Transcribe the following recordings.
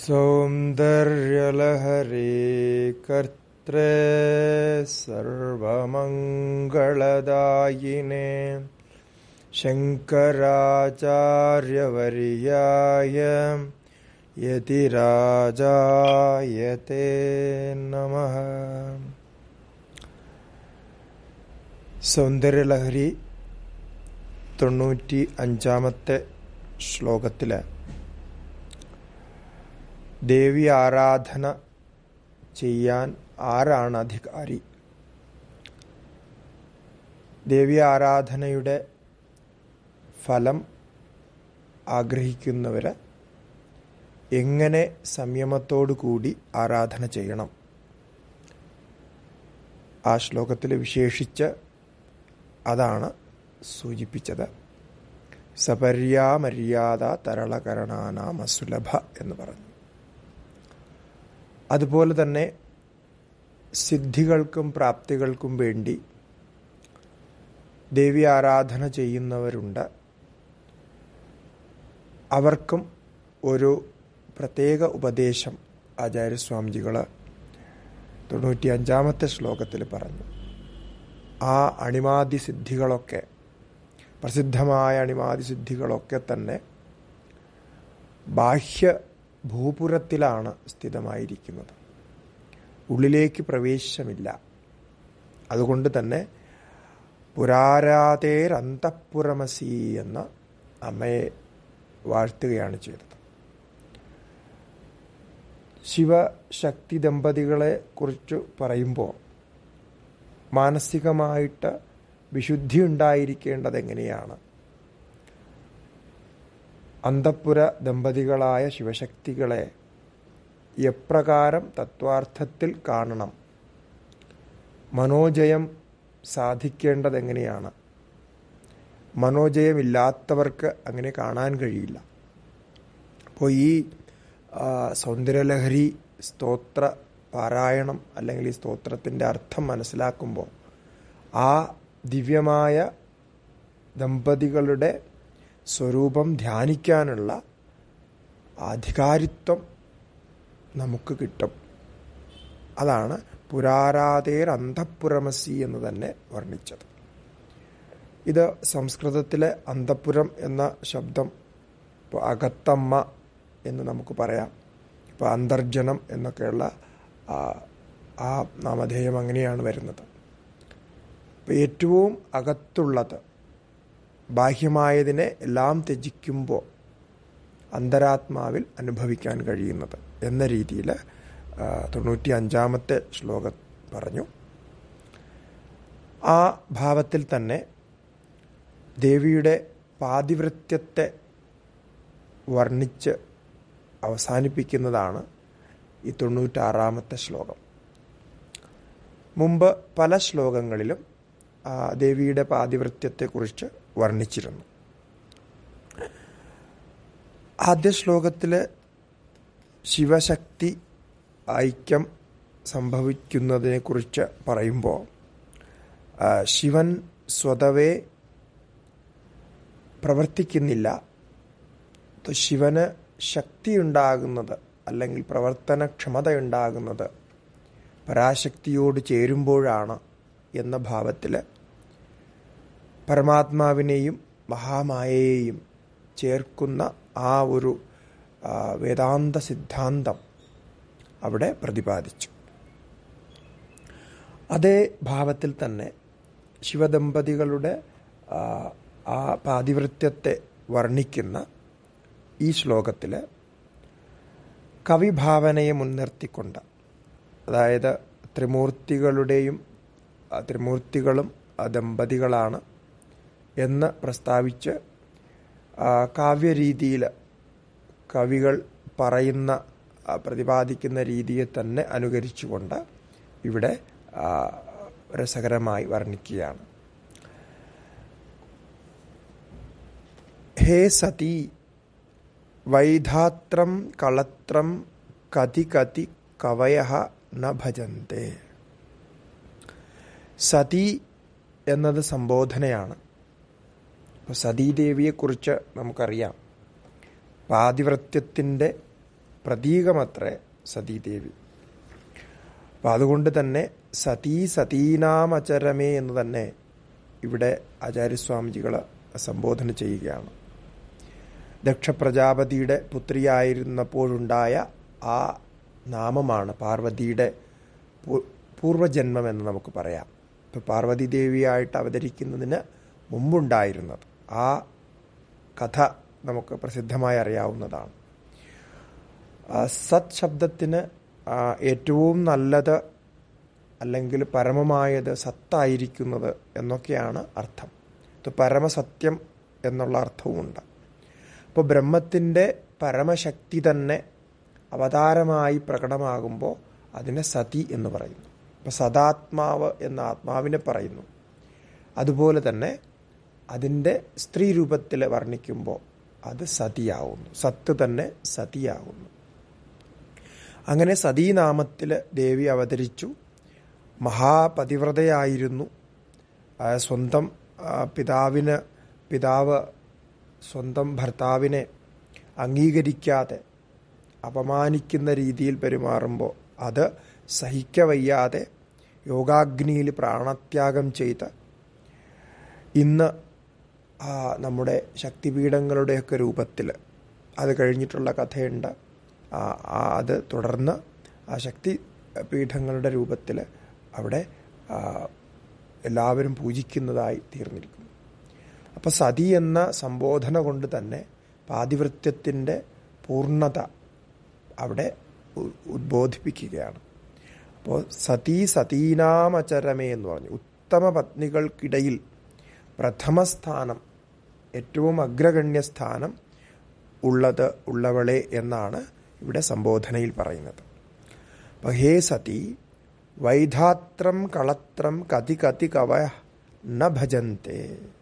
सौन्दर्यलहरे कर्त्रे सर्वमङ्गलदायिने शङ्कराचार्यवर्याय यतिराजायते नमः സൗന്ദര്യലഹരി തൊണ്ണൂറ്റി അഞ്ചാമത്തെ ശ്ലോകത്തില് ദേവി ആരാധന ചെയ്യാൻ ആരാണ് അധികാരി ദേവി ആരാധനയുടെ ഫലം ആഗ്രഹിക്കുന്നവര് എങ്ങനെ സംയമത്തോടു കൂടി ആരാധന ചെയ്യണം ആ ശ്ലോകത്തിൽ വിശേഷിച്ച് അതാണ് സൂചിപ്പിച്ചത് സപര്യാമര്യാദ തരളകരണാനാമ സുലഭ എന്ന് പറഞ്ഞു അതുപോലെ തന്നെ സിദ്ധികൾക്കും പ്രാപ്തികൾക്കും വേണ്ടി ദേവി ആരാധന ചെയ്യുന്നവരുണ്ട് അവർക്കും ഒരു പ്രത്യേക ഉപദേശം ആചാര്യസ്വാമിജികൾ തൊണ്ണൂറ്റി അഞ്ചാമത്തെ ശ്ലോകത്തിൽ പറഞ്ഞു ആ അണിമാതി സിദ്ധികളൊക്കെ പ്രസിദ്ധമായ അണിമാതി സിദ്ധികളൊക്കെ തന്നെ ബാഹ്യ ഭൂപുരത്തിലാണ് സ്ഥിതമായിരിക്കുന്നത് ഉള്ളിലേക്ക് പ്രവേശമില്ല അതുകൊണ്ട് തന്നെ പുരാരാതേരന്തഃപുരമസി എന്ന അമ്മയെ വാഴ്ത്തുകയാണ് ചെയ്തത് ശിവശക്തി ദമ്പതികളെ കുറിച്ച് പറയുമ്പോൾ മാനസികമായിട്ട് വിശുദ്ധി ഉണ്ടായിരിക്കേണ്ടത് എങ്ങനെയാണ് അന്തപ്പുര ദമ്പതികളായ ശിവശക്തികളെ എപ്രകാരം തത്വാർത്ഥത്തിൽ കാണണം മനോജയം സാധിക്കേണ്ടത് എങ്ങനെയാണ് മനോജയമില്ലാത്തവർക്ക് അങ്ങനെ കാണാൻ കഴിയില്ല അപ്പോൾ ഈ സൗന്ദര്യലഹരി സ്തോത്ര പാരായണം അല്ലെങ്കിൽ ഈ സ്തോത്രത്തിൻ്റെ അർത്ഥം മനസ്സിലാക്കുമ്പോൾ ആ ദിവ്യമായ ദമ്പതികളുടെ സ്വരൂപം ധ്യാനിക്കാനുള്ള അധികാരിത്വം നമുക്ക് കിട്ടും അതാണ് പുരാരാതേർ അന്തഃപുരമസി എന്ന് തന്നെ വർണ്ണിച്ചത് ഇത് സംസ്കൃതത്തിലെ അന്തപുരം എന്ന ശബ്ദം ഇപ്പോൾ അകത്തമ്മ എന്ന് നമുക്ക് പറയാം ഇപ്പോൾ അന്തർജനം എന്നൊക്കെയുള്ള ആ നാമധേയം അങ്ങനെയാണ് വരുന്നത് അപ്പോൾ ഏറ്റവും അകത്തുള്ളത് ബാഹ്യമായതിനെ എല്ലാം ത്യജിക്കുമ്പോൾ അന്തരാത്മാവിൽ അനുഭവിക്കാൻ കഴിയുന്നത് എന്ന രീതിയിൽ തൊണ്ണൂറ്റി അഞ്ചാമത്തെ ശ്ലോകം പറഞ്ഞു ആ ഭാവത്തിൽ തന്നെ ദേവിയുടെ പാതിവൃത്യത്തെ വർണ്ണിച്ച് അവസാനിപ്പിക്കുന്നതാണ് ഈ തൊണ്ണൂറ്റാറാമത്തെ ശ്ലോകം മുമ്പ് പല ശ്ലോകങ്ങളിലും ദേവിയുടെ പാതിവൃത്യത്തെക്കുറിച്ച് വർണ്ണിച്ചിരുന്നു ആദ്യ ശ്ലോകത്തിൽ ശിവശക്തി ഐക്യം സംഭവിക്കുന്നതിനെക്കുറിച്ച് പറയുമ്പോൾ ശിവൻ സ്വതവേ പ്രവർത്തിക്കുന്നില്ല ശിവന് ശക്തിയുണ്ടാകുന്നത് അല്ലെങ്കിൽ പ്രവർത്തനക്ഷമതയുണ്ടാകുന്നത് പരാശക്തിയോട് ചേരുമ്പോഴാണ് എന്ന ഭാവത്തിൽ പരമാത്മാവിനെയും മഹാമായയെയും ചേർക്കുന്ന ആ ഒരു വേദാന്ത സിദ്ധാന്തം അവിടെ പ്രതിപാദിച്ചു അതേ ഭാവത്തിൽ തന്നെ ശിവദമ്പതികളുടെ ആ പാതിവൃത്യത്തെ വർണ്ണിക്കുന്ന ഈ ശ്ലോകത്തിൽ കവിഭാവനയെ മുൻനിർത്തിക്കൊണ്ട് അതായത് ത്രിമൂർത്തികളുടെയും ത്രിമൂർത്തികളും ദമ്പതികളാണ് എന്ന് പ്രസ്താവിച്ച് കാവ്യരീതിയിൽ കവികൾ പറയുന്ന പ്രതിപാദിക്കുന്ന രീതിയെ തന്നെ അനുകരിച്ചുകൊണ്ട് ഇവിടെ രസകരമായി വർണ്ണിക്കുകയാണ് ഹേ സതി വൈധാത്രം കളത്രം കതി കതി കവയ ന ഭജന്തേ സതി എന്നത് സംബോധനയാണ് അപ്പോൾ സതീദേവിയെക്കുറിച്ച് നമുക്കറിയാം പാതിവൃത്യത്തിൻ്റെ പ്രതീകമത്രേ സതീദേവി അപ്പം അതുകൊണ്ട് തന്നെ സതീ സതീനാമചരമേ എന്ന് തന്നെ ഇവിടെ ആചാര്യസ്വാമിജികൾ സംബോധന ചെയ്യുകയാണ് ദക്ഷപ്രജാപതിയുടെ പുത്രിയായിരുന്നപ്പോഴുണ്ടായ ആ നാമമാണ് പാർവതിയുടെ പൂർവജന്മം എന്ന് നമുക്ക് പറയാം ഇപ്പം പാർവതി ദേവിയായിട്ട് അവതരിക്കുന്നതിന് മുമ്പുണ്ടായിരുന്നത് ആ കഥ നമുക്ക് പ്രസിദ്ധമായി അറിയാവുന്നതാണ് സത് ശബ്ദത്തിന് ഏറ്റവും നല്ലത് അല്ലെങ്കിൽ പരമമായത് സത്തായിരിക്കുന്നത് എന്നൊക്കെയാണ് അർത്ഥം ഇത് പരമസത്യം എന്നുള്ള അർത്ഥവുമുണ്ട് അപ്പോൾ ബ്രഹ്മത്തിൻ്റെ പരമശക്തി തന്നെ അവതാരമായി പ്രകടമാകുമ്പോൾ അതിനെ സതി എന്ന് പറയുന്നു അപ്പോൾ സദാത്മാവ് എന്ന ആത്മാവിനെ പറയുന്നു അതുപോലെ തന്നെ അതിൻ്റെ സ്ത്രീ രൂപത്തിൽ വർണ്ണിക്കുമ്പോൾ അത് സതിയാവുന്നു സത്ത് തന്നെ സതിയാകുന്നു അങ്ങനെ സതീനാമത്തിൽ ദേവി അവതരിച്ചു മഹാപതിവ്രതയായിരുന്നു സ്വന്തം പിതാവിന് പിതാവ് സ്വന്തം ഭർത്താവിനെ അംഗീകരിക്കാതെ അപമാനിക്കുന്ന രീതിയിൽ പെരുമാറുമ്പോൾ അത് സഹിക്കവയ്യാതെ യോഗാഗ്നിയിൽ പ്രാണത്യാഗം ചെയ്ത് ഇന്ന് നമ്മുടെ ശക്തിപീഠങ്ങളുടെയൊക്കെ രൂപത്തിൽ അത് കഴിഞ്ഞിട്ടുള്ള കഥയുണ്ട് അത് തുടർന്ന് ആ ശക്തി പീഠങ്ങളുടെ രൂപത്തിൽ അവിടെ എല്ലാവരും പൂജിക്കുന്നതായി തീർന്നിരിക്കുന്നു അപ്പോൾ സതി എന്ന സംബോധന കൊണ്ട് തന്നെ പാതിവൃത്യത്തിൻ്റെ പൂർണ്ണത അവിടെ ഉദ്ബോധിപ്പിക്കുകയാണ് അപ്പോൾ സതീ സതീനാമചരമേ എന്ന് പറഞ്ഞു ഉത്തമ പത്നികൾക്കിടയിൽ പ്രഥമ സ്ഥാനം ഏറ്റവും അഗ്രഗണ്യ സ്ഥാനം ഉള്ളത് ഉള്ളവളെ എന്നാണ് ഇവിടെ സംബോധനയിൽ പറയുന്നത് അപ്പോൾ ഹേ സതി വൈധാത്രം കളത്രം കതി കതി കവ ന ഭജന്തെ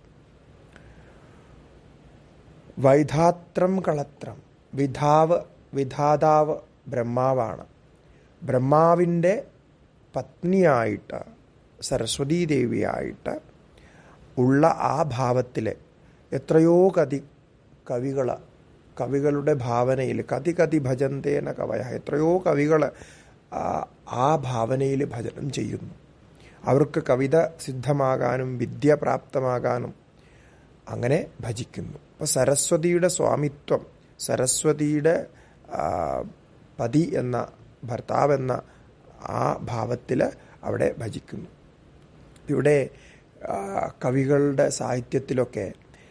വൈധാത്രം കളത്രം വിധാവ് വിധാതാവ് ബ്രഹ്മാവാണ് ബ്രഹ്മാവിൻ്റെ പത്നിയായിട്ട് സരസ്വതീ ദേവിയായിട്ട് ഉള്ള ആ ഭാവത്തിൽ എത്രയോ കതി കവികൾ കവികളുടെ ഭാവനയിൽ കതി കതി ഭജന്തേന കവയ എത്രയോ കവികൾ ആ ഭാവനയിൽ ഭജനം ചെയ്യുന്നു അവർക്ക് കവിത സിദ്ധമാകാനും വിദ്യ പ്രാപ്തമാകാനും അങ്ങനെ ഭജിക്കുന്നു അപ്പോൾ സരസ്വതിയുടെ സ്വാമിത്വം സരസ്വതിയുടെ പതി എന്ന ഭർത്താവ് എന്ന ആ ഭാവത്തിൽ അവിടെ ഭജിക്കുന്നു ഇവിടെ കവികളുടെ സാഹിത്യത്തിലൊക്കെ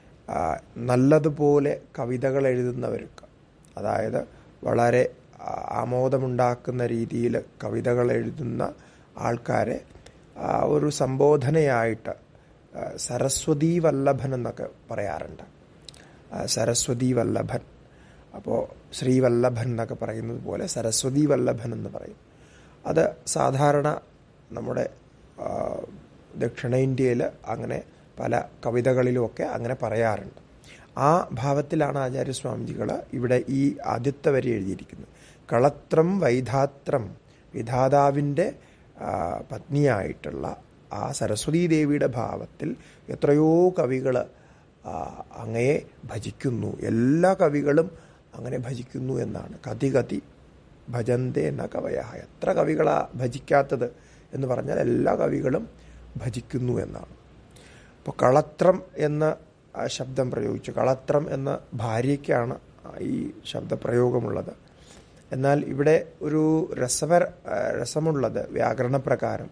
നല്ലതുപോലെ കവിതകൾ എഴുതുന്നവർക്ക് അതായത് വളരെ ആമോദമുണ്ടാക്കുന്ന രീതിയിൽ കവിതകൾ എഴുതുന്ന ആൾക്കാരെ ഒരു സംബോധനയായിട്ട് സരസ്വതീ വല്ലഭൻ എന്നൊക്കെ പറയാറുണ്ട് സരസ്വതീ വല്ലഭൻ അപ്പോൾ ശ്രീവല്ലഭൻ എന്നൊക്കെ പറയുന്നത് പോലെ സരസ്വതീ വല്ലഭൻ എന്ന് പറയും അത് സാധാരണ നമ്മുടെ ദക്ഷിണേന്ത്യയിൽ അങ്ങനെ പല കവിതകളിലുമൊക്കെ അങ്ങനെ പറയാറുണ്ട് ആ ഭാവത്തിലാണ് ആചാര്യസ്വാമിജികൾ ഇവിടെ ഈ ആദ്യത്തെ വരി എഴുതിയിരിക്കുന്നത് കളത്രം വൈധാത്രം വിധാതാവിൻ്റെ പത്നിയായിട്ടുള്ള ആ സരസ്വതീ ദേവിയുടെ ഭാവത്തിൽ എത്രയോ കവികൾ അങ്ങയെ ഭജിക്കുന്നു എല്ലാ കവികളും അങ്ങനെ ഭജിക്കുന്നു എന്നാണ് കതി കതി ഭജന്തേ എന്ന കവയ എത്ര കവികളാ ഭജിക്കാത്തത് എന്ന് പറഞ്ഞാൽ എല്ലാ കവികളും ഭജിക്കുന്നു എന്നാണ് അപ്പോൾ കളത്രം എന്ന ശബ്ദം പ്രയോഗിച്ചു കളത്രം എന്ന ഭാര്യയ്ക്കാണ് ഈ ശബ്ദപ്രയോഗമുള്ളത് എന്നാൽ ഇവിടെ ഒരു രസപര രസമുള്ളത് വ്യാകരണപ്രകാരം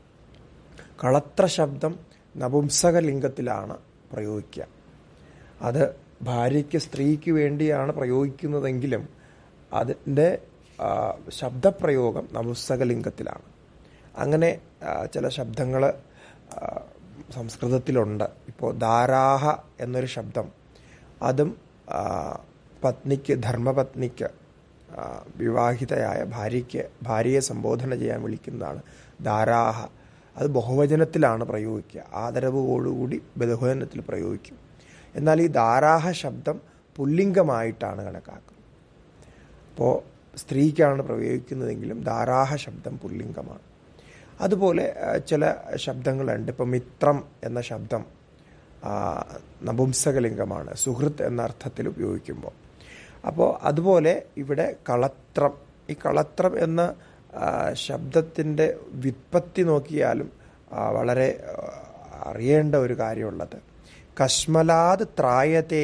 കളത്ര ശബ്ദം നപുംസകലിംഗത്തിലാണ് പ്രയോഗിക്കുക അത് ഭാര്യയ്ക്ക് സ്ത്രീക്ക് വേണ്ടിയാണ് പ്രയോഗിക്കുന്നതെങ്കിലും അതിൻ്റെ ശബ്ദപ്രയോഗം നപുംസകലിംഗത്തിലാണ് അങ്ങനെ ചില ശബ്ദങ്ങൾ സംസ്കൃതത്തിലുണ്ട് ഇപ്പോൾ ധാരാഹ എന്നൊരു ശബ്ദം അതും പത്നിക്ക് ധർമ്മപത്നിക്ക് വിവാഹിതയായ ഭാര്യയ്ക്ക് ഭാര്യയെ സംബോധന ചെയ്യാൻ വിളിക്കുന്നതാണ് ധാരാഹ അത് ബഹുവചനത്തിലാണ് പ്രയോഗിക്കുക ആദരവോടുകൂടി ബഹുവചനത്തിൽ പ്രയോഗിക്കും എന്നാൽ ഈ ധാരാഹ ശബ്ദം പുല്ലിംഗമായിട്ടാണ് കണക്കാക്കുന്നത് അപ്പോൾ സ്ത്രീക്കാണ് പ്രയോഗിക്കുന്നതെങ്കിലും ധാരാഹ ശബ്ദം പുല്ലിംഗമാണ് അതുപോലെ ചില ശബ്ദങ്ങളുണ്ട് ഇപ്പം മിത്രം എന്ന ശബ്ദം നപുംസകലിംഗമാണ് സുഹൃത്ത് എന്ന അർത്ഥത്തിൽ ഉപയോഗിക്കുമ്പോൾ അപ്പോൾ അതുപോലെ ഇവിടെ കളത്രം ഈ കളത്രം എന്ന ആ, ശബ്ദത്തിൻ്റെ വ്യുത്പത്തി നോക്കിയാലും ആ, വളരെ ആ, അറിയേണ്ട ഒരു കാര്യമുള്ളത് കശ്മലാത് ത്രായത്തെ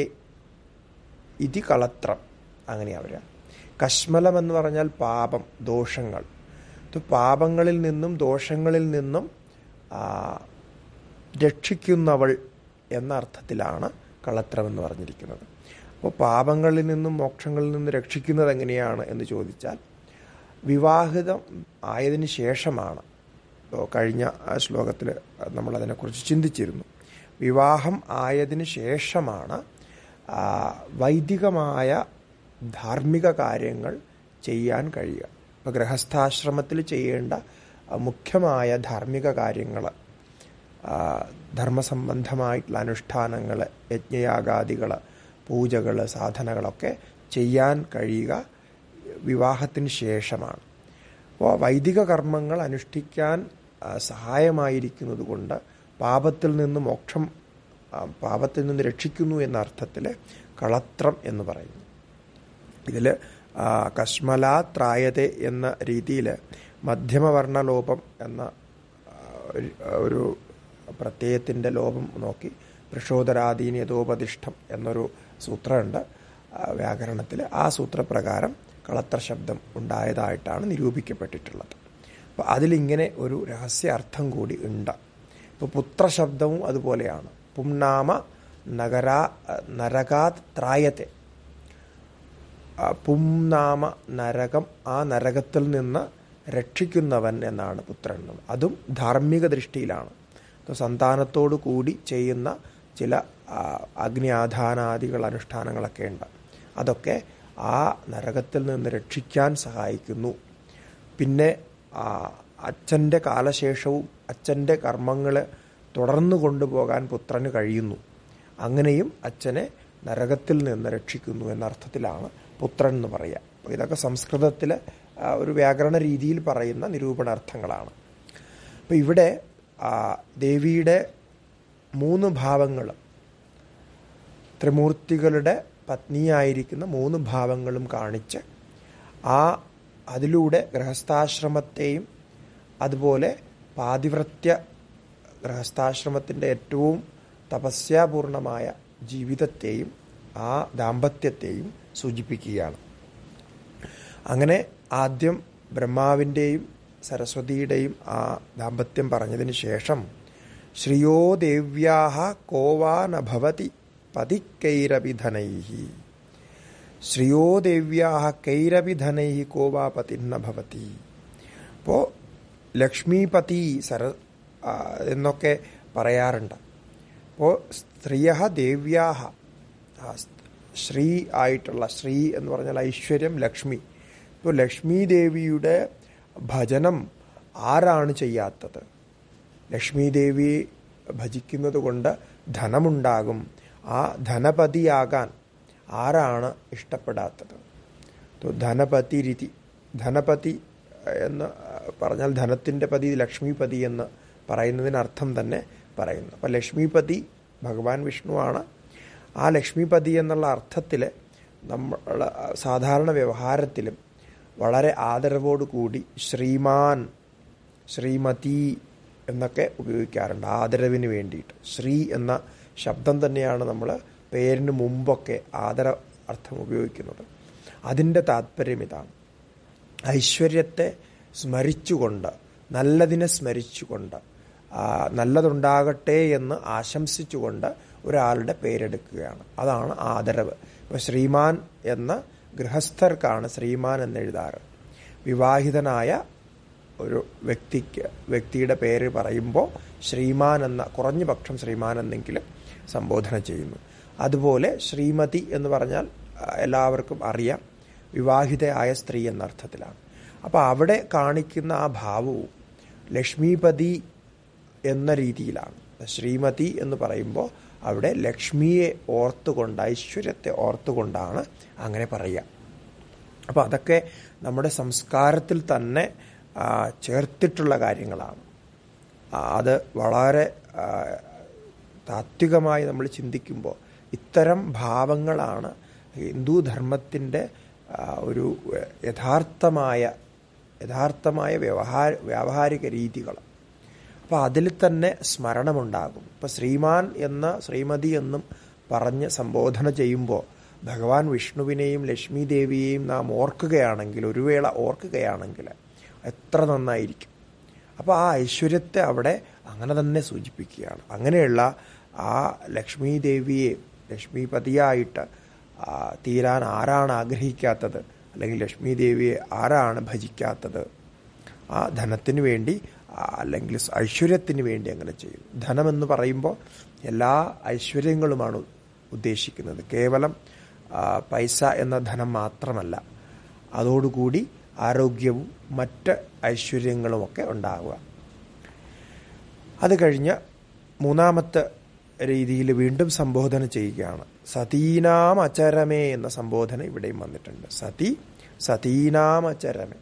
ഇതി കളത്രം അങ്ങനെയാണ് വരിക കശ്മലം എന്ന് പറഞ്ഞാൽ പാപം ദോഷങ്ങൾ ഇത് പാപങ്ങളിൽ നിന്നും ദോഷങ്ങളിൽ നിന്നും ആ, രക്ഷിക്കുന്നവൾ എന്ന അർത്ഥത്തിലാണ് കളത്രം എന്ന് പറഞ്ഞിരിക്കുന്നത് അപ്പോൾ പാപങ്ങളിൽ നിന്നും മോക്ഷങ്ങളിൽ നിന്നും രക്ഷിക്കുന്നത് എങ്ങനെയാണ് എന്ന് ചോദിച്ചാൽ വിവാഹിതം ആയതിനു ശേഷമാണ് ഇപ്പോൾ കഴിഞ്ഞ ശ്ലോകത്തിൽ നമ്മളതിനെക്കുറിച്ച് ചിന്തിച്ചിരുന്നു വിവാഹം ആയതിനു ശേഷമാണ് ആ, വൈദികമായ ധാർമ്മിക കാര്യങ്ങൾ ചെയ്യാൻ കഴിയുക ഇപ്പോൾ ഗൃഹസ്ഥാശ്രമത്തിൽ ചെയ്യേണ്ട ആ, മുഖ്യമായ ധാർമ്മിക കാര്യങ്ങൾ ധർമ്മസംബന്ധമായിട്ടുള്ള അനുഷ്ഠാനങ്ങൾ യജ്ഞയാഗാദികൾ പൂജകൾ സാധനകളൊക്കെ ചെയ്യാൻ കഴിയുക വിവാഹത്തിന് ശേഷമാണ് അപ്പോൾ വൈദിക കർമ്മങ്ങൾ അനുഷ്ഠിക്കാൻ ആ, സഹായമായിരിക്കുന്നത് കൊണ്ട് പാപത്തിൽ നിന്ന് മോക്ഷം ആ, പാപത്തിൽ നിന്ന് രക്ഷിക്കുന്നു എന്ന അർത്ഥത്തിൽ കളത്രം എന്ന് പറയുന്നു ഇതിൽ കശ്മല ത്രായതെ എന്ന രീതിയിൽ മധ്യമവർണ്ണ ലോപം എന്ന ആ, ഒരു- ഒരു പ്രത്യയത്തിൻ്റെ ലോപം നോക്കി പ്രക്ഷോദരാധീനതോപതിഷ്ഠം എന്നൊരു സൂത്രമുണ്ട് വ്യാകരണത്തിൽ ആ സൂത്രപ്രകാരം കളത്ര ശബ്ദം ഉണ്ടായതായിട്ടാണ് നിരൂപിക്കപ്പെട്ടിട്ടുള്ളത് അപ്പോൾ അതിലിങ്ങനെ ഒരു രഹസ്യ അർത്ഥം കൂടി ഉണ്ട് ഇപ്പോൾ പുത്രശബ്ദവും അതുപോലെയാണ് പുംനാമ നഗരാ നരകാത് ത്രായത്തെ ആ, പുംനാമ നരകം ആ നരകത്തിൽ നിന്ന് രക്ഷിക്കുന്നവൻ എന്നാണ് പുത്രൻ എന്നത് അതും ധാർമ്മിക ദൃഷ്ടിയിലാണ് അപ്പോൾ സന്താനത്തോടു കൂടി ചെയ്യുന്ന ചില ആ, അഗ്നി ആധാനാദികൾ അനുഷ്ഠാനങ്ങളൊക്കെ ഉണ്ട് അതൊക്കെ ആ നരകത്തിൽ നിന്ന് രക്ഷിക്കാൻ സഹായിക്കുന്നു പിന്നെ ആ, അച്ഛൻ്റെ കാലശേഷവും അച്ഛൻ്റെ കർമ്മങ്ങൾ തുടർന്നു കൊണ്ടുപോകാൻ പുത്രന് കഴിയുന്നു അങ്ങനെയും അച്ഛനെ നരകത്തിൽ നിന്ന് രക്ഷിക്കുന്നു എന്ന അർത്ഥത്തിലാണ് പുത്രൻ എന്ന് പറയുക അപ്പോൾ ഇതൊക്കെ സംസ്കൃതത്തിൽ ഒരു വ്യാകരണ രീതിയിൽ പറയുന്ന നിരൂപണാർത്ഥങ്ങളാണ് അപ്പോൾ ഇവിടെ ആ, ദേവിയുടെ മൂന്ന് ഭാവങ്ങളും ത്രിമൂർത്തികളുടെ പത്നിയായിരിക്കുന്ന മൂന്ന് ഭാവങ്ങളും കാണിച്ച് ആ അതിലൂടെ ഗൃഹസ്ഥാശ്രമത്തെയും അതുപോലെ പാതിവ്രത്യ ഗൃഹസ്ഥാശ്രമത്തിൻ്റെ ഏറ്റവും തപസ്യാപൂർണമായ ജീവിതത്തെയും ആ ദാമ്പത്യത്തെയും സൂചിപ്പിക്കുകയാണ് അങ്ങനെ ആദ്യം ബ്രഹ്മാവിൻ്റെയും സരസ്വതിയുടെയും ആ ദാമ്പത്യം പറഞ്ഞതിന് ശേഷം ശ്രിയോ ദേവ്യാഹ കോവാനഭവതി പതിക്കൈരവിധനൈ ശ്രിയോ ദേവ്യാഹ കൈരവിധനൈ കോവാ പതിന്ന ഭവതി അപ്പോൾ ലക്ഷ്മീപതി സര ആ, എന്നൊക്കെ പറയാറുണ്ട് അപ്പോൾ സ്ത്രീയ ദേവ്യാഹ ആ, ശ്രീ ആയിട്ടുള്ള ശ്രീ എന്ന് പറഞ്ഞാൽ ഐശ്വര്യം ലക്ഷ്മി ഇപ്പോൾ ലക്ഷ്മി ദേവിയുടെ ഭജനം ആരാണ് ചെയ്യാത്തത് ലക്ഷ്മി ദേവിയെ ഭജിക്കുന്നത് കൊണ്ട് ധനമുണ്ടാകും ആ ധനപതിയാകാൻ ആരാണ് ഇഷ്ടപ്പെടാത്തത് तो ധനപതി രീതി ധനപതി എന്ന് പറഞ്ഞാൽ ധനത്തിൻ്റെ പതി ലക്ഷ്മിപതി എന്ന് പറയുന്നതിനർത്ഥം തന്നെ പറയുന്നു അപ്പം ലക്ഷ്മിപതി ഭഗവാൻ വിഷ്ണുവാണ് ആ ലക്ഷ്മിപതി എന്നുള്ള അർത്ഥത്തിൽ നമ്മൾ സാധാരണ വ്യവഹാരത്തിലും വളരെ ആദരവോടു കൂടി ശ്രീമാൻ ശ്രീമതി എന്നൊക്കെ ഉപയോഗിക്കാറുണ്ട് ആദരവിന് വേണ്ടിയിട്ട് ശ്രീ എന്ന ശബ്ദം തന്നെയാണ് നമ്മൾ പേരിന് മുമ്പൊക്കെ ആദര അർത്ഥം ഉപയോഗിക്കുന്നത് അതിൻ്റെ താല്പര്യം ഇതാണ് ഐശ്വര്യത്തെ സ്മരിച്ചുകൊണ്ട് നല്ലതിനെ സ്മരിച്ചുകൊണ്ട് ആ, നല്ലതുണ്ടാകട്ടെ എന്ന് ആശംസിച്ചുകൊണ്ട് ഒരാളുടെ പേരെടുക്കുകയാണ് അതാണ് ആദരവ് ഇപ്പോൾ ശ്രീമാൻ എന്ന ഗൃഹസ്ഥർക്കാണ് ശ്രീമാൻ എന്ന് എഴുതാറ് വിവാഹിതനായ ഒരു വ്യക്തിക്ക് വ്യക്തിയുടെ പേര് പറയുമ്പോൾ ശ്രീമാൻ എന്ന കുറഞ്ഞ പക്ഷം ശ്രീമാൻ എന്നെങ്കിലും സംബോധന ചെയ്യുന്നു അതുപോലെ ശ്രീമതി എന്ന് പറഞ്ഞാൽ ആ, എല്ലാവർക്കും അറിയാം വിവാഹിതയായ സ്ത്രീ എന്ന അർത്ഥത്തിലാണ് അപ്പോൾ അവിടെ കാണിക്കുന്ന ആ ഭാവവും ലക്ഷ്മീപതി എന്ന രീതിയിലാണ് ശ്രീമതി എന്ന് പറയുമ്പോൾ അവിടെ ലക്ഷ്മിയെ ഓർത്തുകൊണ്ട് ഐശ്വര്യത്തെ ഓർത്തുകൊണ്ടാണ് അങ്ങനെ പറയുക അപ്പോൾ അതൊക്കെ നമ്മുടെ സംസ്കാരത്തിൽ തന്നെ ആ, ചേർത്തിട്ടുള്ള കാര്യങ്ങളാണ് ആ, അത് വളരെ ആ, താത്വികമായി നമ്മൾ ചിന്തിക്കുമ്പോൾ ഇത്തരം ഭാവങ്ങളാണ് ഹിന്ദു ധർമ്മത്തിൻ്റെ ആ, ഒരു ഏഹ്, യഥാർത്ഥമായ യഥാർത്ഥമായ വ്യവഹാര വ്യാവഹാരിക രീതികൾ അപ്പോൾ അതിൽ തന്നെ സ്മരണമുണ്ടാകും ഇപ്പം ശ്രീമാൻ എന്ന ശ്രീമതി എന്നും പറഞ്ഞ് സംബോധന ചെയ്യുമ്പോൾ ഭഗവാൻ വിഷ്ണുവിനെയും ലക്ഷ്മി ദേവിയെയും നാം ഓർക്കുകയാണെങ്കിൽ ഒരു വേള ഓർക്കുകയാണെങ്കിൽ എത്ര നന്നായിരിക്കും അപ്പോൾ ആ ഐശ്വര്യത്തെ അവിടെ അങ്ങനെ തന്നെ സൂചിപ്പിക്കുകയാണ് അങ്ങനെയുള്ള ആ ലക്ഷ്മി ദേവിയെ ലക്ഷ്മിപതിയായിട്ട് ആ, തീരാൻ ആരാണ് ആഗ്രഹിക്കാത്തത് അല്ലെങ്കിൽ ലക്ഷ്മി ദേവിയെ ആരാണ് ഭജിക്കാത്തത് ആ ധനത്തിന് വേണ്ടി ആ, അല്ലെങ്കിൽ ഐശ്വര്യത്തിന് വേണ്ടി അങ്ങനെ ചെയ്യും ധനമെന്ന് പറയുമ്പോൾ എല്ലാ ഐശ്വര്യങ്ങളുമാണ് ഉദ്ദേശിക്കുന്നത് കേവലം ആ, പൈസ എന്ന ധനം മാത്രമല്ല അതോടുകൂടി ആരോഗ്യവും മറ്റ് ഐശ്വര്യങ്ങളുമൊക്കെ ഉണ്ടാവുക അത് കഴിഞ്ഞ് മൂന്നാമത്തെ രീതിയിൽ വീണ്ടും സംബോധന ചെയ്യുകയാണ് സതീനാം അചരമേ എന്ന സംബോധന ഇവിടെയും വന്നിട്ടുണ്ട് സതി സതീനാം അചരമേ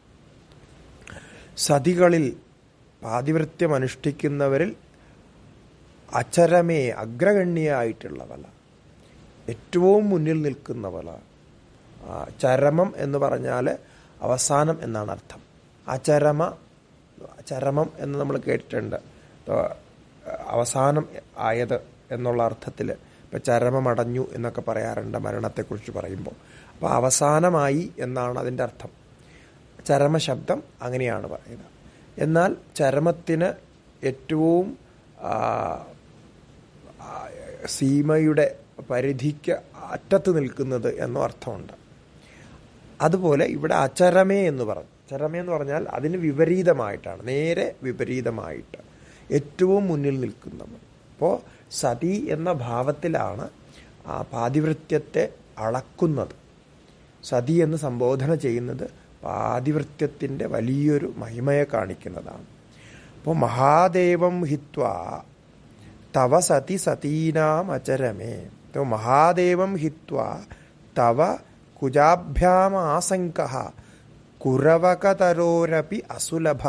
സതികളിൽ പാതിവൃത്യം അനുഷ്ഠിക്കുന്നവരിൽ അചരമേ അഗ്രഗണ്യായിട്ടുള്ളവള ഏറ്റവും മുന്നിൽ നിൽക്കുന്നവള ആ, ചരമം എന്ന് പറഞ്ഞാൽ അവസാനം എന്നാണ് അർത്ഥം അചരമ ചരമം എന്ന് നമ്മൾ കേട്ടിട്ടുണ്ട് ഇപ്പൊ, അവസാനം ആയത് എന്നുള്ള അർത്ഥത്തിൽ ഇപ്പം ചരമമടഞ്ഞു എന്നൊക്കെ പറയാറുണ്ട് മരണത്തെക്കുറിച്ച് പറയുമ്പോൾ അപ്പോൾ അവസാനമായി എന്നാണ് അതിൻ്റെ അർത്ഥം ചരമശബ്ദം അങ്ങനെയാണ് പറയുന്നത് എന്നാൽ ചരമത്തിന് ഏറ്റവും ആ, ആ, സീമയുടെ പരിധിക്ക് അറ്റത്ത് നിൽക്കുന്നത് എന്നും അർത്ഥമുണ്ട് അതുപോലെ ഇവിടെ അചരമേ എന്ന് പറഞ്ഞു ചരമേ എന്ന് പറഞ്ഞാൽ അതിന് വിപരീതമായിട്ടാണ് നേരെ വിപരീതമായിട്ട് ഏറ്റവും മുന്നിൽ നിൽക്കുന്നവർ അപ്പോൾ സതി എന്ന ഭാവത്തിലാണ് ആ പാതിവൃത്യത്തെ അളക്കുന്നത് സതി എന്ന് സംബോധന ചെയ്യുന്നത് പാതിവൃത്യത്തിൻ്റെ വലിയൊരു മഹിമയെ കാണിക്കുന്നതാണ് അപ്പോൾ മഹാദേവം ഹിത്വ തവ സതി സതീനാം അചരമേ तो മഹാദേവം ഹിത്വ തവ കുജാഭ്യാമാസങ്ക കുരവകതരോരപി അസുലഭ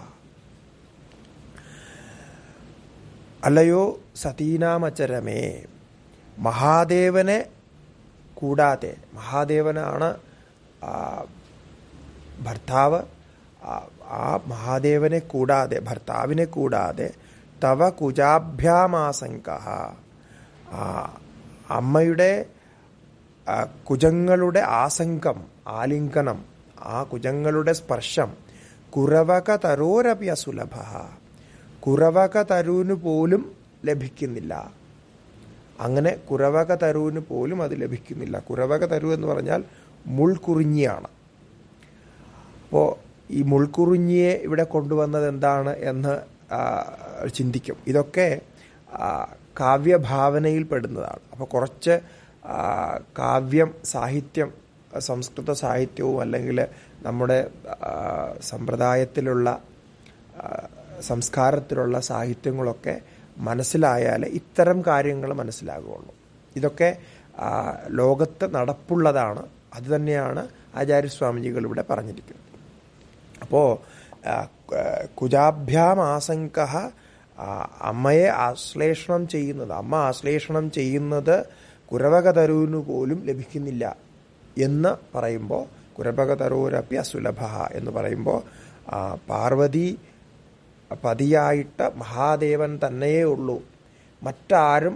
അല്ലയോ സതീനാമചരമേ മഹാദേവനെ കൂടാതെ മഹാദേവനാണ് ആ, ഭർത്താവ് ആ, ആ മഹാദേവനെ കൂടാതെ ഭർത്താവിനെ കൂടാതെ തവ കുജാഭ്യാമാസങ്ക അമ്മയുടെ ആ, കുജങ്ങളുടെ ആസംഗം ആലിംഗനം ആ കുജങ്ങളുടെ സ്പർശം കുറവക തരോരപി അസുലഭ കുറവക തരുവിന് പോലും ലഭിക്കുന്നില്ല അങ്ങനെ കുറവക തരുവിന് പോലും അത് ലഭിക്കുന്നില്ല കുറവക തരു എന്ന് പറഞ്ഞാൽ മുൾക്കുറിഞ്ഞിയാണ് അപ്പോൾ ഈ മുൾക്കുറിഞ്ഞിയെ ഇവിടെ കൊണ്ടുവന്നത് എന്താണ് എന്ന് ആ, ചിന്തിക്കും ഇതൊക്കെ ആ, കാവ്യഭാവനയിൽ പെടുന്നതാണ് അപ്പോൾ കുറച്ച് ആ, കാവ്യം സാഹിത്യം സംസ്കൃത സാഹിത്യവും അല്ലെങ്കിൽ നമ്മുടെ ആ, സമ്പ്രദായത്തിലുള്ള ആ, സംസ്കാരത്തിലുള്ള സാഹിത്യങ്ങളൊക്കെ മനസ്സിലായാൽ ഇത്തരം കാര്യങ്ങൾ മനസ്സിലാകുകയുള്ളൂ ഇതൊക്കെ ആ, ലോകത്ത് നടപ്പുള്ളതാണ് അത് തന്നെയാണ് ആചാര്യസ്വാമിജികൾ ഇവിടെ പറഞ്ഞിരിക്കുന്നത് അപ്പോൾ കുജാഭ്യാം ആസങ്ക അമ്മയെ ആശ്ലേഷണം ചെയ്യുന്നത് അമ്മ ആശ്ലേഷണം ചെയ്യുന്നത് കുരവകതരുവിന് പോലും ലഭിക്കുന്നില്ല എന്ന് പറയുമ്പോൾ കുരവകതരോരപ്പി അസുലഭ എന്ന് പറയുമ്പോൾ ആ, പാർവതി പതിയായിട്ട് മഹാദേവൻ തന്നെയേ ഉള്ളൂ മറ്റാരും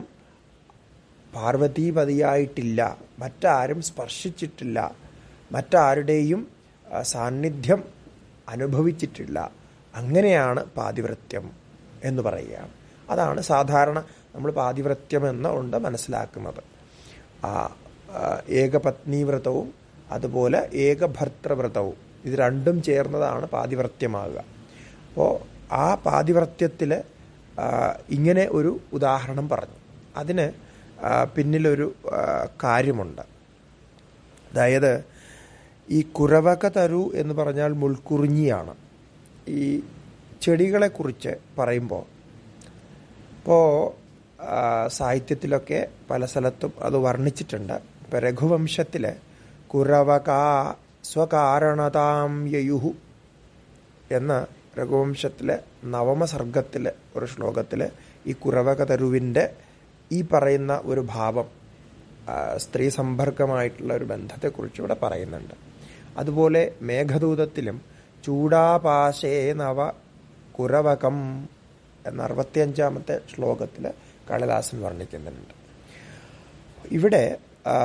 പാർവതീപതിയായിട്ടില്ല മറ്റാരും സ്പർശിച്ചിട്ടില്ല മറ്റാരുടെയും ആ, സാന്നിധ്യം അനുഭവിച്ചിട്ടില്ല അങ്ങനെയാണ് പാതിവൃത്യം എന്ന് പറയുകയാണ് അതാണ് സാധാരണ നമ്മൾ പാതിവൃത്യം എന്ന് കൊണ്ട് മനസ്സിലാക്കുന്നത് ആ ആ, ഏകപത്നീവ്രതവും അതുപോലെ ഏകഭർത്തൃവ്രതവും ഇത് രണ്ടും ചേർന്നതാണ് പാതിവൃത്യമാകുക അപ്പോൾ ആ പാതിവൃത്യത്തിൽ ഇങ്ങനെ ഒരു ഉദാഹരണം പറഞ്ഞു അതിന് ആ, പിന്നിലൊരു ആ, കാര്യമുണ്ട് അതായത് ഈ കുരവക തരു എന്ന് പറഞ്ഞാൽ മുൾക്കുറിഞ്ഞിയാണ് ഈ ചെടികളെക്കുറിച്ച് പറയുമ്പോൾ ഇപ്പോൾ സാഹിത്യത്തിലൊക്കെ പല സ്ഥലത്തും അത് വർണ്ണിച്ചിട്ടുണ്ട് ഇപ്പം രഘുവംശത്തിൽ കുരവകാ സ്വകാരണതാം യയുഹു എന്ന രഘുവംശത്തിലെ നവമസർഗത്തിലെ ഒരു ശ്ലോകത്തിൽ ഈ കുരവക തരുവിൻ്റെ ഈ പറയുന്ന ഒരു ഭാവം ആ, സ്ത്രീ സമ്പർക്കമായിട്ടുള്ള ഒരു ബന്ധത്തെക്കുറിച്ച് ഇവിടെ പറയുന്നുണ്ട് അതുപോലെ മേഘദൂതത്തിലും ചൂടാപാശേ നവ കുരവകം എന്ന അറുപത്തിയഞ്ചാമത്തെ ശ്ലോകത്തിൽ കാളിദാസൻ വർണ്ണിക്കുന്നുണ്ട് ഇവിടെ ആ,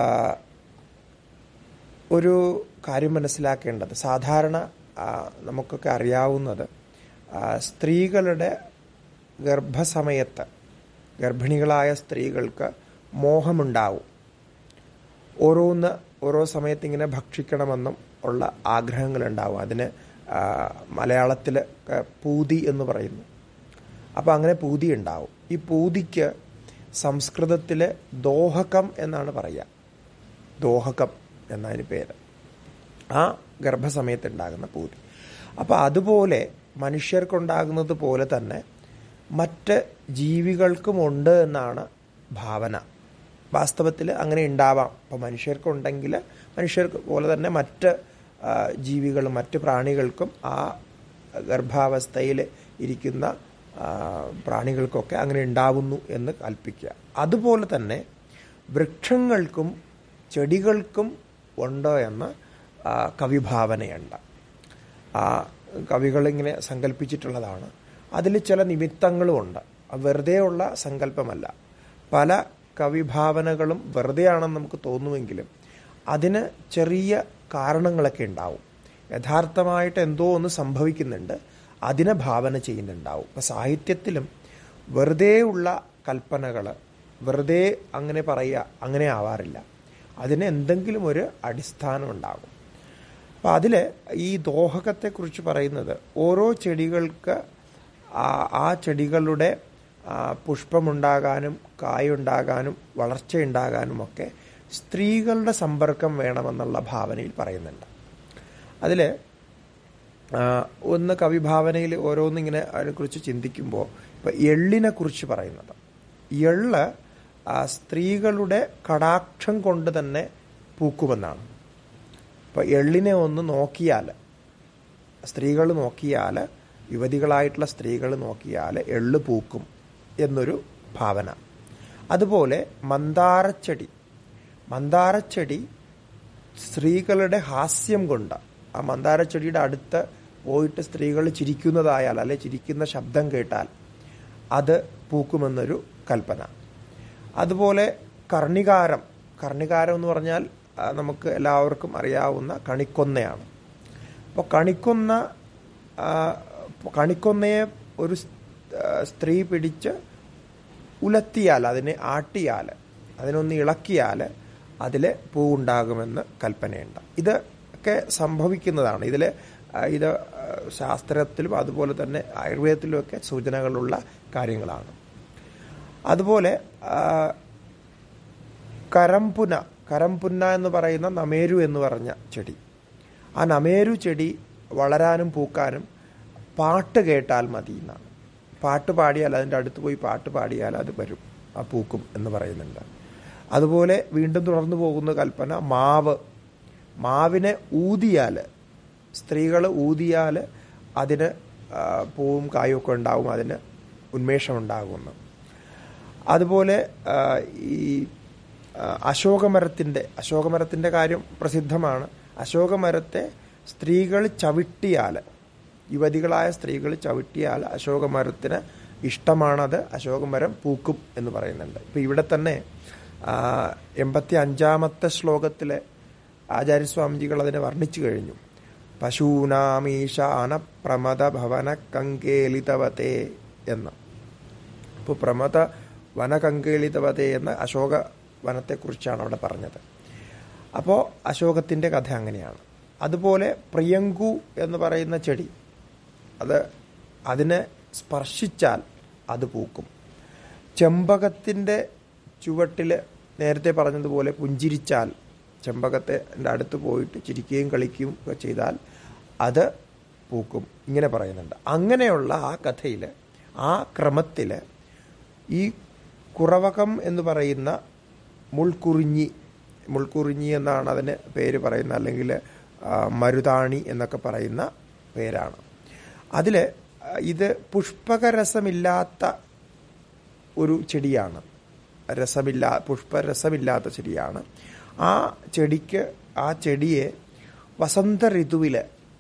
ഒരു കാര്യം മനസ്സിലാക്കേണ്ടത് സാധാരണ ആ, നമുക്കൊക്കെ അറിയാവുന്നത് ആ, സ്ത്രീകളുടെ ഗർഭസമയത്ത് ഗർഭിണികളായ സ്ത്രീകൾക്ക് മോഹമുണ്ടാവും ഓരോന്ന് ഓരോ സമയത്ത് ഇങ്ങനെ ഭക്ഷിക്കണമെന്നും ഉള്ള ആഗ്രഹങ്ങളുണ്ടാവും അതിന് മലയാളത്തിൽ പൂതി എന്ന് പറയുന്നു അപ്പോൾ അങ്ങനെ പൂതി ഉണ്ടാവും ഈ പൂതിക്ക് സംസ്കൃതത്തിൽ ദോഹകം എന്നാണ് പറയുക ദോഹകം എന്നതിന് പേര് ആ ഗർഭസമയത്ത് ഉണ്ടാകുന്ന പൂതി അപ്പോൾ അതുപോലെ മനുഷ്യർക്കുണ്ടാകുന്നത് പോലെ തന്നെ മറ്റ് ജീവികൾക്കുമുണ്ട് എന്നാണ് ഭാവന വാസ്തവത്തിൽ അങ്ങനെ ഉണ്ടാവാം അപ്പോൾ മനുഷ്യർക്കുണ്ടെങ്കിൽ മനുഷ്യർക്ക് പോലെ തന്നെ മറ്റ് ആ, ജീവികളും മറ്റ് പ്രാണികൾക്കും ആ ഗർഭാവസ്ഥയിൽ ഇരിക്കുന്ന ആ, പ്രാണികൾക്കൊക്കെ അങ്ങനെ ഉണ്ടാവുന്നു എന്ന് കൽപ്പിക്കുക അതുപോലെ തന്നെ വൃക്ഷങ്ങൾക്കും ചെടികൾക്കും ഉണ്ട് എന്ന് ആ, കവിഭാവനയുണ്ട് ആ കവികളിങ്ങനെ സങ്കല്പിച്ചിട്ടുള്ളതാണ് അതിൽ ചില നിമിത്തങ്ങളുമുണ്ട് അത് വെറുതെ ഉള്ള സങ്കല്പമല്ല പല കവിഭാവനകളും വെറുതെയാണെന്ന് നമുക്ക് തോന്നുമെങ്കിലും അതിന് ചെറിയ കാരണങ്ങളൊക്കെ ഉണ്ടാവും യഥാർത്ഥമായിട്ട് എന്തോ ഒന്ന് സംഭവിക്കുന്നുണ്ട് അതിനെ ഭാവന ചെയ്യുന്നുണ്ടാവും ഇപ്പം സാഹിത്യത്തിലും വെറുതെ ഉള്ള കൽപ്പനകൾ വെറുതെ അങ്ങനെ പറയുക അങ്ങനെ ആവാറില്ല അതിന് എന്തെങ്കിലും ഒരു അടിസ്ഥാനം ഉണ്ടാകും അപ്പം അതിൽ ഈ ദോഹകത്തെക്കുറിച്ച് പറയുന്നത് ഓരോ ചെടികൾക്ക് ആ- ആ ചെടികളുടെ ആ, പുഷ്പമുണ്ടാകാനും കായുണ്ടാകാനും വളർച്ചയുണ്ടാകാനും ഒക്കെ സ്ത്രീകളുടെ സമ്പർക്കം വേണമെന്നുള്ള ഭാവനയിൽ പറയുന്നുണ്ട് അതിൽ ഒന്ന് കവിഭാവനയിൽ ഓരോന്നിങ്ങനെ അതിനെക്കുറിച്ച് ചിന്തിക്കുമ്പോൾ ഇപ്പം എള്ളിനെ കുറിച്ച് പറയുന്നത് എള്ള് ആ, സ്ത്രീകളുടെ കടാക്ഷം കൊണ്ട് തന്നെ പൂക്കുമെന്നാണ് ഇപ്പം എള്ളിനെ ഒന്ന് നോക്കിയാൽ സ്ത്രീകൾ നോക്കിയാൽ യുവതികളായിട്ടുള്ള സ്ത്രീകൾ നോക്കിയാൽ എള്ള് പൂക്കും എന്നൊരു ഭാവന അതുപോലെ മന്ദാരച്ചെടി മന്ദാരച്ചെടി സ്ത്രീകളുടെ ഹാസ്യം കൊണ്ട് ആ മന്ദാരച്ചെടിയുടെ അടുത്ത് പോയിട്ട് സ്ത്രീകൾ ചിരിക്കുന്നതായാൽ അല്ലെ ചിരിക്കുന്ന ശബ്ദം കേട്ടാൽ അത് പൂക്കുമെന്നൊരു കൽപ്പന അതുപോലെ കർണികാരം കർണികാരം എന്ന് പറഞ്ഞാൽ ആ, നമുക്ക് എല്ലാവർക്കും അറിയാവുന്ന കണിക്കൊന്നയാണ് അപ്പോൾ കണിക്കൊന്ന ആ, കണിക്കൊന്നയെ ഒരു സ്- ആ, സ്ത്രീ പിടിച്ച് ഉലത്തിയാൽ അതിനെ ആട്ടിയാൽ അതിനൊന്ന് ഇളക്കിയാൽ അതിൽ പൂവുണ്ടാകുമെന്ന് കൽപ്പനയുണ്ട് ഇത് ഒക്കെ സംഭവിക്കുന്നതാണ് ഇതിൽ ഇത് ആ, ശാസ്ത്രത്തിലും അതുപോലെ തന്നെ ആയുർവേദത്തിലുമൊക്കെ സൂചനകളുള്ള കാര്യങ്ങളാണ് അതുപോലെ ആ, കരംപുന കരംപുന്ന എന്ന് പറയുന്ന നമേരു എന്ന് പറഞ്ഞ ചെടി ആ നമേരു ചെടി വളരാനും പൂക്കാനും പാട്ട് കേട്ടാൽ മതി എന്നാണ് പാട്ട് പാടിയാൽ അതിൻ്റെ അടുത്ത് പോയി പാട്ട് പാടിയാൽ അത് വരും ആ പൂക്കും എന്ന് പറയുന്നുണ്ട് അതുപോലെ വീണ്ടും തുടർന്നു പോകുന്ന കൽപ്പന മാവ് മാവിനെ ഊതിയാൽ സ്ത്രീകൾ ഊതിയാൽ അതിന് ആ, പൂവും കായും ഒക്കെ ഉണ്ടാവും അതിന് ഉന്മേഷം ഉണ്ടാകുമെന്ന് അതുപോലെ ആ, ഈ ആ, അശോകമരത്തിൻ്റെ അശോകമരത്തിൻ്റെ കാര്യം പ്രസിദ്ധമാണ് അശോകമരത്തെ സ്ത്രീകൾ ചവിട്ടിയാൽ യുവതികളായ സ്ത്രീകൾ ചവിട്ടിയാൽ അശോകമരത്തിന് ഇഷ്ടമാണത് അശോകമരം പൂക്കും എന്ന് പറയുന്നുണ്ട് ഇപ്പം ഇവിടെ തന്നെ ആ, എൺപത്തി അഞ്ചാമത്തെ ശ്ലോകത്തിലെ ആചാര്യസ്വാമിജികൾ അതിനെ വർണ്ണിച്ചു കഴിഞ്ഞു പശൂനാമീശാന പ്രമദ ഭവന കങ്കേലിതവതേ എന്ന് ഇപ്പോൾ പ്രമദ വനകങ്കേളിതവതേ എന്ന അശോക വനത്തെക്കുറിച്ചാണ് അവിടെ പറഞ്ഞത് അപ്പോൾ അശോകത്തിൻ്റെ കഥ അങ്ങനെയാണ് അതുപോലെ പ്രിയങ്കു എന്ന് പറയുന്ന ചെടി അത് അതിനെ സ്പർശിച്ചാൽ അത് പൂക്കും ചെമ്പകത്തിൻ്റെ ചുവട്ടിൽ നേരത്തെ പറഞ്ഞതുപോലെ പുഞ്ചിരിച്ചാൽ ചെമ്പകത്തെ അടുത്ത് പോയിട്ട് ചിരിക്കുകയും കളിക്കുകയും ഒക്കെ ചെയ്താൽ അത് പൂക്കും ഇങ്ങനെ പറയുന്നുണ്ട് അങ്ങനെയുള്ള ആ കഥയിൽ ആ ക്രമത്തിൽ ഈ കുറവകം എന്ന് പറയുന്ന മുൾക്കുറിഞ്ഞി മുൾക്കുറിഞ്ഞി എന്നാണ് അതിന് പേര് പറയുന്നത് അല്ലെങ്കിൽ ആ, മരുതാണി എന്നൊക്കെ പറയുന്ന പേരാണ് അതിൽ ഇത് പുഷ്പകരസമില്ലാത്ത ഒരു ചെടിയാണ് രസമില്ലാ പുഷ്പരസമില്ലാത്ത ചെടിയാണ് ആ ചെടിക്ക് ആ ചെടിയെ വസന്ത ഋതുവിൽ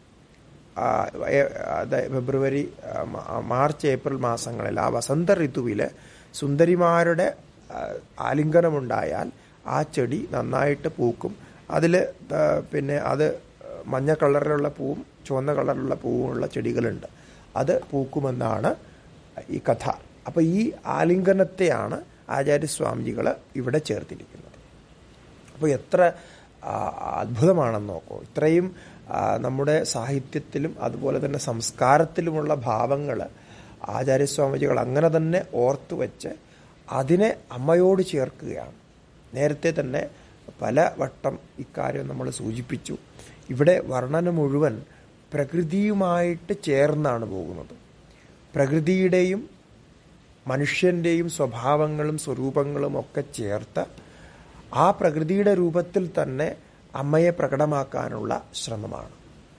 ഫെബ്രുവരി ആ, മ- മാർച്ച് ഏപ്രിൽ മാസങ്ങളിൽ ആ വസന്ത ഋതുവിൽ സുന്ദരിമാരുടെ ആ, ആലിംഗനമുണ്ടായാൽ ആ ചെടി നന്നായിട്ട് പൂക്കും അതിൽ പിന്നെ അത് മഞ്ഞ കളറിലുള്ള പൂവും ചുവന്ന കളറിലുള്ള പൂവുമുള്ള ചെടികളുണ്ട് അത് പൂക്കുമെന്നാണ് ഈ കഥ അപ്പോൾ ഈ ആലിംഗനത്തെയാണ് ആചാര്യസ്വാമിജികൾ ഇവിടെ ചേർത്തിരിക്കുന്നത് അപ്പോൾ എത്ര ആ, അത്ഭുതമാണെന്ന് നോക്കൂ ഇത്രയും ആ, നമ്മുടെ സാഹിത്യത്തിലും അതുപോലെ തന്നെ സംസ്കാരത്തിലുമുള്ള ഭാവങ്ങൾ ആചാര്യസ്വാമിജികൾ അങ്ങനെ തന്നെ ഓർത്തു വെച്ച് അതിനെ അമ്മയോട് ചേർക്കുകയാണ് നേരത്തെ തന്നെ പല വട്ടം ഇക്കാര്യം നമ്മൾ സൂചിപ്പിച്ചു ഇവിടെ വർണ്ണന മുഴുവൻ പ്രകൃതിയുമായിട്ട് ചേർന്നാണ് പോകുന്നത് പ്രകൃതിയുടെയും മനുഷ്യൻ്റെയും സ്വഭാവങ്ങളും സ്വരൂപങ്ങളും ഒക്കെ ചേർത്ത് ആ പ്രകൃതിയുടെ രൂപത്തിൽ തന്നെ അമ്മയെ പ്രകടമാക്കാനുള്ള ശ്രമമാണ്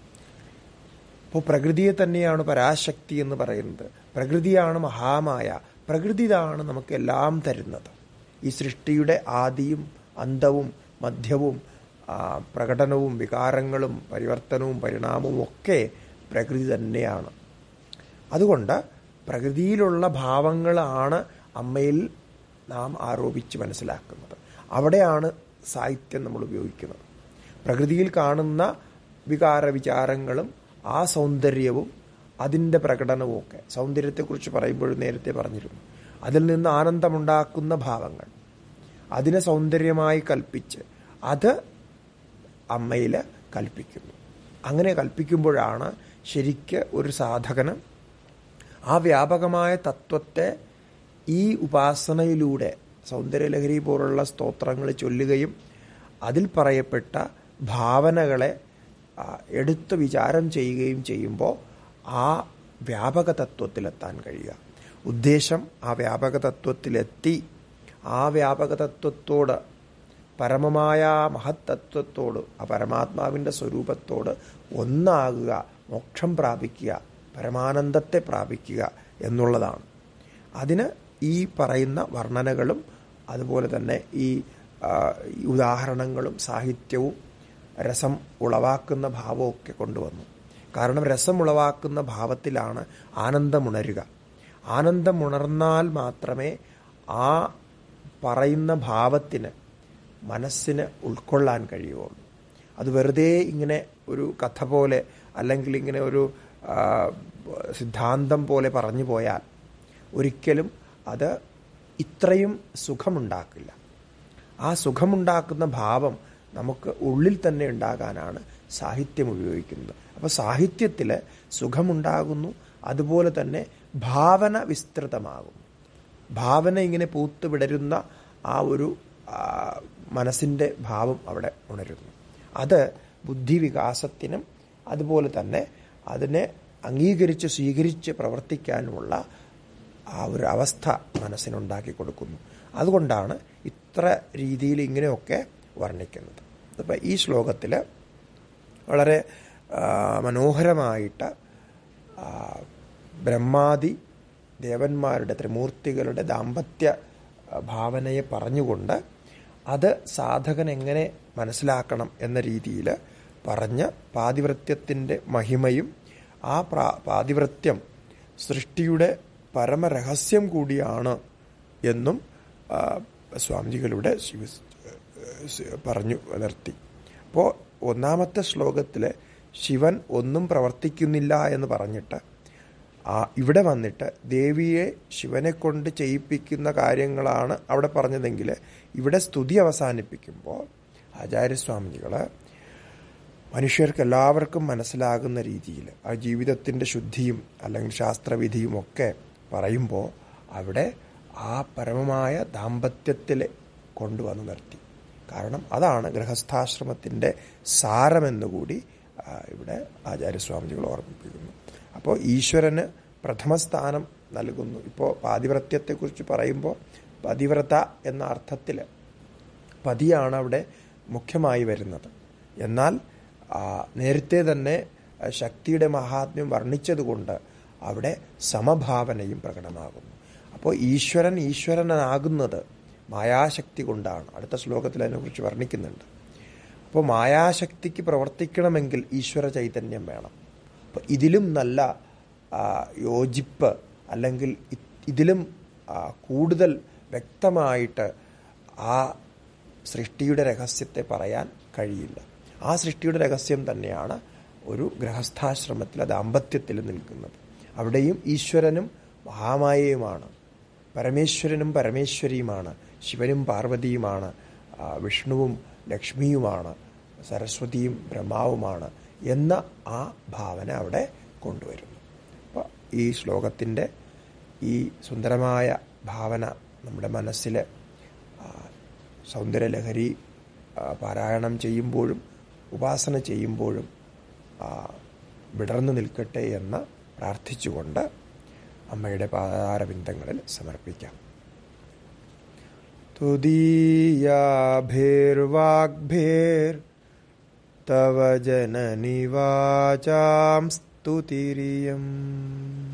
അപ്പോൾ പ്രകൃതിയെ തന്നെയാണ് പരാശക്തി എന്ന് പറയുന്നത് പ്രകൃതിയാണ് മഹാമായ പ്രകൃതി ഇതാണ് നമുക്കെല്ലാം തരുന്നത് ഈ സൃഷ്ടിയുടെ ആദിയും അന്തവും മധ്യവും ആ, പ്രകടനവും വികാരങ്ങളും പരിവർത്തനവും പരിണാമവും ഒക്കെ പ്രകൃതി തന്നെയാണ് അതുകൊണ്ട് പ്രകൃതിയിലുള്ള ഭാവങ്ങളാണ് അമ്മയിൽ നാം ആരോപിച്ച് മനസ്സിലാക്കുന്നത് അവിടെയാണ് സാഹിത്യം നമ്മൾ ഉപയോഗിക്കുന്നത് പ്രകൃതിയിൽ കാണുന്ന വികാര വിചാരങ്ങളും ആ സൗന്ദര്യവും അതിൻ്റെ പ്രകടനവും ഒക്കെ സൗന്ദര്യത്തെക്കുറിച്ച് പറയുമ്പോൾ നേരത്തെ പറഞ്ഞിരുന്നു അതിൽ നിന്ന് ആനന്ദമുണ്ടാക്കുന്ന ഭാവങ്ങൾ അതിനെ സൗന്ദര്യമായി കൽപ്പിച്ച് അത് അമ്മയിൽ കൽപ്പിക്കുന്നു അങ്ങനെ കൽപ്പിക്കുമ്പോഴാണ് ശരിക്ക് ഒരു സാധകന് ആ വ്യാപകമായ തത്വത്തെ ഈ ഉപാസനയിലൂടെ സൗന്ദര്യലഹരി പോലുള്ള സ്തോത്രങ്ങൾ ചൊല്ലുകയും അതിൽ പറയപ്പെട്ട ഭാവനകളെ ആ, എടുത്ത് വിചാരം ചെയ്യുകയും ചെയ്യുമ്പോൾ ആ വ്യാപക തത്വത്തിലെത്താൻ കഴിയുക ഉദ്ദേശം ആ വ്യാപക തത്വത്തിലെത്തി ആ വ്യാപക തത്വത്തോട് പരമമായ ആ മഹത്തത്വത്തോട് ആ പരമാത്മാവിൻ്റെ സ്വരൂപത്തോട് ഒന്നാകുക മോക്ഷം പ്രാപിക്കുക പരമാനന്ദത്തെ പ്രാപിക്കുക എന്നുള്ളതാണ് അതിന് ഈ പറയുന്ന വർണ്ണനകളും അതുപോലെ തന്നെ ഈ ആ, ഈ ഉദാഹരണങ്ങളും സാഹിത്യവും രസം ഉളവാക്കുന്ന ഭാവമൊക്കെ കൊണ്ടുവന്നു കാരണം രസം ഉളവാക്കുന്ന ഭാവത്തിലാണ് ആനന്ദമുണരുക ആനന്ദമുണർന്നാൽ മാത്രമേ ആ പറയുന്ന ഭാവത്തിന് മനസ്സിന് ഉൾക്കൊള്ളാൻ കഴിയുള്ളൂ അത് വെറുതെ ഇങ്ങനെ ഒരു കഥ പോലെ അല്ലെങ്കിൽ ഇങ്ങനെ ഒരു ആ, സിദ്ധാന്തം പോലെ പറഞ്ഞു പോയാൽ ഒരിക്കലും അത് ഇത്രയും സുഖമുണ്ടാക്കില്ല ആ സുഖമുണ്ടാക്കുന്ന ഭാവം നമുക്ക് ഉള്ളിൽ തന്നെ ഉണ്ടാകാനാണ് സാഹിത്യം ഉപയോഗിക്കുന്നത് അപ്പോൾ സാഹിത്യത്തിൽ സുഖമുണ്ടാകുന്നു അതുപോലെ തന്നെ ഭാവന വിസ്തൃതമാകും ഭാവന ഇങ്ങനെ പൂത്ത് വിടരുന്ന ആ ഒരു ആ, മനസ്സിൻ്റെ ഭാവം അവിടെ ഉണരുന്നു അത് ബുദ്ധിവികാസത്തിനും അതുപോലെ തന്നെ അതിനെ അംഗീകരിച്ച് സ്വീകരിച്ച് പ്രവർത്തിക്കാനുമുള്ള ആ ഒരു അവസ്ഥ മനസ്സിനുണ്ടാക്കി കൊടുക്കുന്നു അതുകൊണ്ടാണ് ഇത്ര രീതിയിൽ ഇങ്ങനെയൊക്കെ വർണ്ണിക്കുന്നത് അപ്പം ഈ ശ്ലോകത്തിൽ വളരെ ആ, മനോഹരമായിട്ട് ആ, ബ്രഹ്മാദി ദേവന്മാരുടെ ത്രിമൂർത്തികളുടെ ദാമ്പത്യ ആ, ഭാവനയെ പറഞ്ഞുകൊണ്ട് അത് സാധകൻ എങ്ങനെ മനസ്സിലാക്കണം എന്ന രീതിയിൽ പറഞ്ഞ് പാതിവൃത്യത്തിൻ്റെ മഹിമയും ആ പ്രാ പാതിവൃത്യം സൃഷ്ടിയുടെ പരമരഹസ്യം കൂടിയാണ് എന്നും ആ, സ്വാമിജികളുടെ ശിവ പറഞ്ഞു നിർത്തി അപ്പോൾ ഒന്നാമത്തെ ശ്ലോകത്തിൽ ശിവൻ ഒന്നും പ്രവർത്തിക്കുന്നില്ല എന്ന് പറഞ്ഞിട്ട് ആ ഇവിടെ വന്നിട്ട് ദേവിയെ ശിവനെ കൊണ്ട് ചെയ്യിപ്പിക്കുന്ന കാര്യങ്ങളാണ് അവിടെ പറഞ്ഞതെങ്കിൽ ഇവിടെ സ്തുതി അവസാനിപ്പിക്കുമ്പോൾ ആചാര്യസ്വാമികൾ മനുഷ്യർക്ക് എല്ലാവർക്കും മനസ്സിലാകുന്ന രീതിയിൽ ആ ജീവിതത്തിൻ്റെ ശുദ്ധിയും അല്ലെങ്കിൽ ശാസ്ത്രവിധിയും ഒക്കെ പറയുമ്പോൾ അവിടെ ആ പരമമായ ദാമ്പത്യത്തിൽ കൊണ്ടുവന്ന് നിർത്തി കാരണം അതാണ് ഗൃഹസ്ഥാശ്രമത്തിൻ്റെ സാരമെന്നുകൂടി ആ, ഇവിടെ ആചാര്യസ്വാമിജികൾ ഓർമ്മിപ്പിക്കുന്നു അപ്പോൾ ഈശ്വരന് പ്രഥമസ്ഥാനം നൽകുന്നു ഇപ്പോൾ പാതിവ്രത്യത്തെക്കുറിച്ച് പറയുമ്പോൾ പതിവ്രത എന്ന അർത്ഥത്തിൽ പതിയാണ് അവിടെ മുഖ്യമായി വരുന്നത് എന്നാൽ ആ, നേരത്തെ തന്നെ ആ, ശക്തിയുടെ മഹാത്മ്യം വർണ്ണിച്ചതുകൊണ്ട് അവിടെ സമഭാവനയും പ്രകടമാകുന്നു അപ്പോൾ ഈശ്വരൻ ഈശ്വരനാകുന്നത് മായാശക്തി കൊണ്ടാണ് അടുത്ത ശ്ലോകത്തിൽ അതിനെക്കുറിച്ച് വർണ്ണിക്കുന്നുണ്ട് അപ്പോൾ മായാശക്തിക്ക് പ്രവർത്തിക്കണമെങ്കിൽ ഈശ്വര ചൈതന്യം വേണം അപ്പോൾ ഇതിലും നല്ല ആ, യോജിപ്പ് അല്ലെങ്കിൽ ഇ- ഇതിലും ആ, കൂടുതൽ വ്യക്തമായിട്ട് ആ സൃഷ്ടിയുടെ രഹസ്യത്തെ പറയാൻ കഴിയില്ല ആ സൃഷ്ടിയുടെ രഹസ്യം തന്നെയാണ് ഒരു ഗൃഹസ്ഥാശ്രമത്തിൽ ദാമ്പത്യത്തിൽ നിൽക്കുന്നത് അവിടെയും ഈശ്വരനും മഹാമായയുമാണ് പരമേശ്വരനും പരമേശ്വരിയുമാണ് ശിവനും പാർവതിയുമാണ് ആ, വിഷ്ണുവും ലക്ഷ്മിയുമാണ് സരസ്വതിയും ബ്രഹ്മാവുമാണ് എന്ന ആ ഭാവന അവിടെ കൊണ്ടുവരുന്നു അപ്പോൾ ഈ ശ്ലോകത്തിൻ്റെ ഈ സുന്ദരമായ ഭാവന നമ്മുടെ മനസ്സിൽ ആ, സൗന്ദര്യലഹരി ആ, പാരായണം ചെയ്യുമ്പോഴും ഉപാസന ചെയ്യുമ്പോഴും ആ, വിടർന്നു നിൽക്കട്ടെ എന്ന് പ്രാർത്ഥിച്ചുകൊണ്ട് അമ്മയുടെ പാതാരബിന്ദങ്ങളിൽ സമർപ്പിക്കാം തുദീയാഭിർവാഗ്ഭിർ തവ ജനനിവാചാം സ്തുതിരിയം